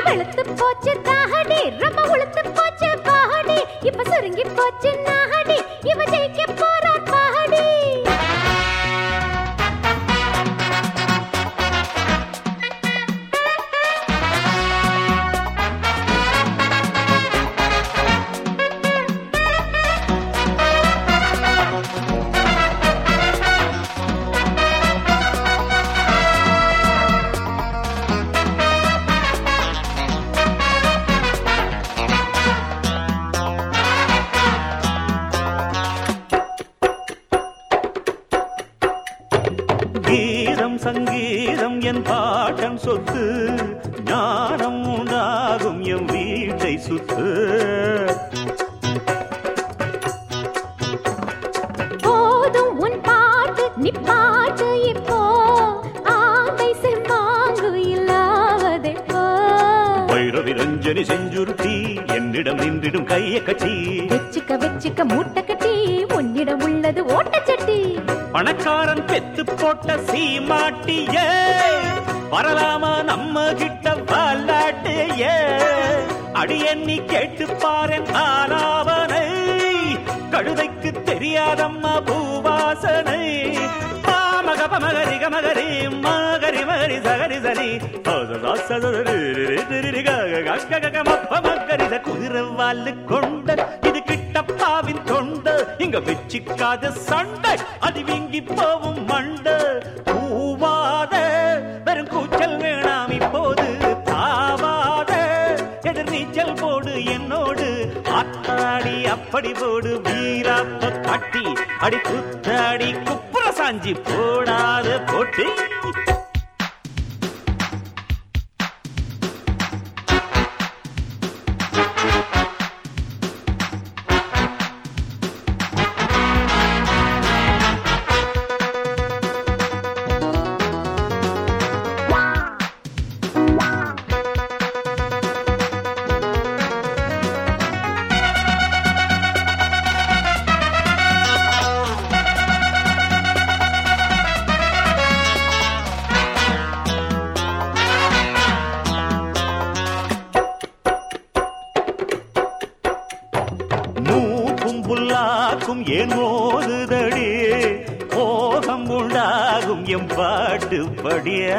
வெளுத்து போச்சு தாகடி ரொம்ப உளுத்து போச்சு பாடி இப்ப சுருங்கி போச்சு நாகடி இவ ஜெயிக்க போறார் பாடி கீதம் சங்கீதம் என் பாட்டன் சொத்து ஞானம் உண்டாகும் என் வீட்டை சுத்து போதும் உன் பாட்டு நீ பாட்டு இப்போ ஆமை செம்மாங்கு இல்லாவதே போ வைரவி ரஞ்சனி செஞ்சுருட்டி என்னிடம் நின்றிடும் கைய கட்சி வெச்சுக்க வெச்சுக்க மூட்டை கட்டி உன்னிடம் உள்ளது ஓட்டச்சட்டி பணக்காரன் பெத்து போட்ட சீமாட்டிய வரலாமா நம்ம கிட்ட வாலாட்டிய அடி எண்ணி கேட்டு பாரன் ஆனாவனை கழுதைக்கு தெரியாதம்மா பூவாசனை மக மகரி மகரி மகரி மகரி சகரி சரி மகரி குதிரை வாலு கொண்ட இது கிட்டப்பாவின் தொண்ட இங்க வெச்சிக்காத சண்டை அது வீங்கி போவும் மண்ட பூவாத வெறும் கூச்சல் வேணாம் இப்போது தாவாத எதிர் நீச்சல் போடு என்னோடு ஆத்தாடி அப்படி போடு வீராப்ப காட்டி அடி குத்தாடி குப்புற சாஞ்சி போடாத போட்டி மூக்கும் புல்லாக்கும் ஏன் மோதுதடி மோகம் உண்டாகும் எம் பாட்டு படிய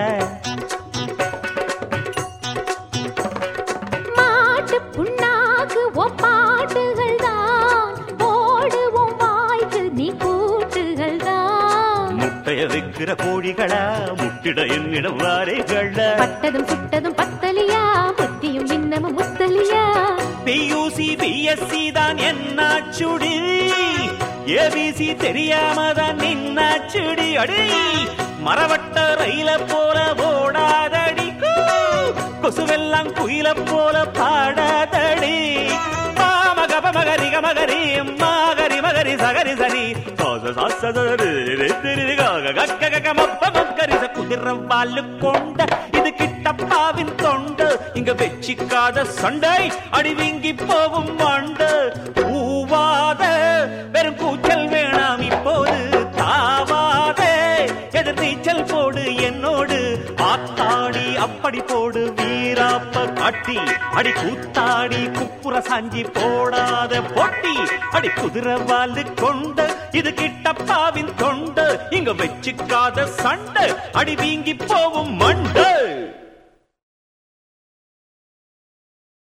மாட்டு புண்ணாக்கு ஓ பாட்டுகள் தான் ஓடுவோம் வாய்க்கு நீ கூட்டுகள் தான் முட்டைய வைக்கிற கோழிகளா முட்டிட என்னிடம் வாரைகள பட்டதும் சுட்டதும் பத்தலியா புத்தியும் இன்னமும் முத்தலியா பியூசி பிஎஸ்சி தான் என்னாச்சுடி ஏபிசி தெரியாம தான் நின்னாச்சுடி அடி மரவட்ட ரயில போல ஓடாதடி கூ. கொசுவெல்லாம் குயில போல பாடாதடி மகப மகரி மகரி மகரி மகரி சகரி சரி குதிர வாலு கொண்ட இது கிட்டப்பாவின் தொண்டு இங்க வெச்சிக்காத சண்டை அடி வீங்கி போவும் மண்டு பூவாத வெறும் கூச்சல் வேணாம் இப்போது தாவாத எதிர் நீச்சல் போடு என்னோடு ஆத்தாடி அப்படி போடு வீராப்ப காட்டி அடி கூத்தாடி குப்புற சாஞ்சி போடாத போட்டி அடி குதிரை வாலு கொண்டு இது கிட்டப்பாவின் தொண்டு இங்க வெச்சிக்காத சண்டை அடி வீங்கி போவும் மண்டு